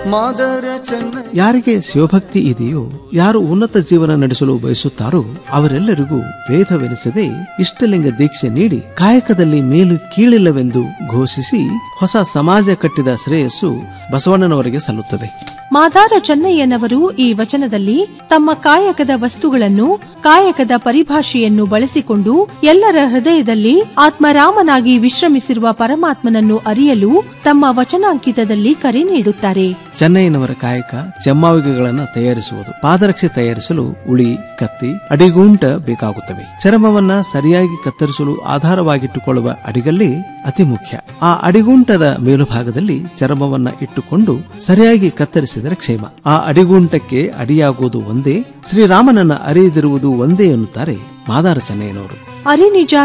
ಮಾದರ ಚೆನ್ನ ಯಾರಿಗೆ ಶಿವಭಕ್ತಿ ಇದೆಯೋ ಯಾರು ಉನ್ನತ ಜೀವನ ನಡೆಸಲು ಬಯಸುತ್ತಾರೋ ಅವರೆಲ್ಲರಿಗೂ ಭೇದವೆನಿಸದೆ ಇಷ್ಟಲಿಂಗ ದೀಕ್ಷೆ ನೀಡಿ ಕಾಯಕದಲ್ಲಿ ಮೇಲು ಕೀಳಿಲ್ಲವೆಂದು ಘೋಷಿಸಿ ಹೊಸ ಸಮಾಜ ಕಟ್ಟಿದ ಶ್ರೇಯಸ್ಸು ಬಸವಣ್ಣನವರಿಗೆ ಸಲ್ಲುತ್ತದೆ ಮಾದಾರ ಚೆನ್ನಯ್ಯನವರು ಈ ವಚನದಲ್ಲಿ ತಮ್ಮ ಕಾಯಕದ ವಸ್ತುಗಳನ್ನು ಕಾಯಕದ ಪರಿಭಾಷೆಯನ್ನು ಬಳಸಿಕೊಂಡು ಎಲ್ಲರ ಹೃದಯದಲ್ಲಿ ಆತ್ಮರಾಮನಾಗಿ ವಿಶ್ರಮಿಸಿರುವ ಪರಮಾತ್ಮನನ್ನು ಅರಿಯಲು ತಮ್ಮ ವಚನಾಂಕಿತದಲ್ಲಿ ಕರೆ ನೀಡುತ್ತಾರೆ ಚೆನ್ನೈನವರ ಕಾಯಕ ಚೆಮ್ಮಾವಿಗೆಗಳನ್ನು ತಯಾರಿಸುವುದು ಪಾದರಕ್ಷೆ ತಯಾರಿಸಲು ಉಳಿ ಕತ್ತಿ ಅಡಿಗೂಂಟ ಬೇಕಾಗುತ್ತವೆ ಚರ್ಮವನ್ನ ಸರಿಯಾಗಿ ಕತ್ತರಿಸಲು ಆಧಾರವಾಗಿಟ್ಟುಕೊಳ್ಳುವ ಅಡಿಗಲ್ಲೇ ಅತಿ ಮುಖ್ಯ ಆ ಅಡಿಗುಂಟದ ಮೇಲುಭಾಗದಲ್ಲಿ ಚರ್ಮವನ್ನ ಇಟ್ಟುಕೊಂಡು ಸರಿಯಾಗಿ ಕತ್ತರಿಸಿದರೆ ಕ್ಷೇಮ ಆ ಅಡಿಗುಂಟಕ್ಕೆ ಅಡಿಯಾಗುವುದು ಒಂದೇ ಶ್ರೀರಾಮನನ್ನ ಅರಿಯದಿರುವುದು ಒಂದೇ ಎನ್ನುತ್ತಾರೆ ಮಾದಾರ ಚೆನ್ನಯ್ಯನವರು ಅರಿನಿಜ